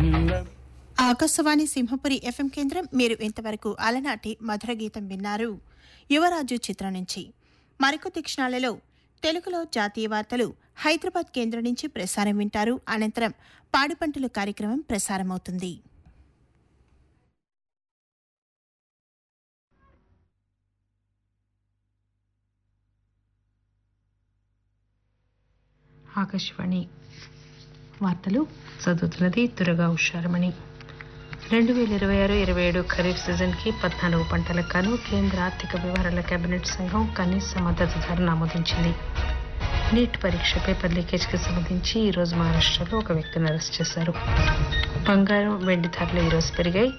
పున్నమి ఆకాశవాణి సింహపురి ఎఫ్ఎం కేంద్రం మీరు ఇంతవరకు అలనాటి మధుర గీతం విన్నారు యువరాజు చిత్రం నుంచి మరికొద్ది క్షణాలలో తెలుగులో జాతీయ వార్తలు హైదరాబాద్ కేంద్రం నుంచి ప్రసారం వింటారు అనంతరం పాడి పంటలు కార్యక్రమం ప్రసారమవుతుంది ఆకాశవాణి వార్తలు చదువుతున్నది దురగా ఉషారమణి రెండు వేల ఇరవై ఆరు ఇరవై ఏడు ఖరీఫ్ సీజన్కి పద్నాలుగు పంటలకు గాను కేంద్ర ఆర్థిక వ్యవహారాల కేబినెట్ సంఘం కనీస మద్దతు ధరను ఆమోదించింది నీట్ పరీక్ష పేపర్ లీకేజ్కి సంబంధించి ఈరోజు మహారాష్ట్రలో ఒక వ్యక్తిని అరెస్ట్ చేశారు బంగారం వెండి ధరలు ఈరోజు పెరిగాయి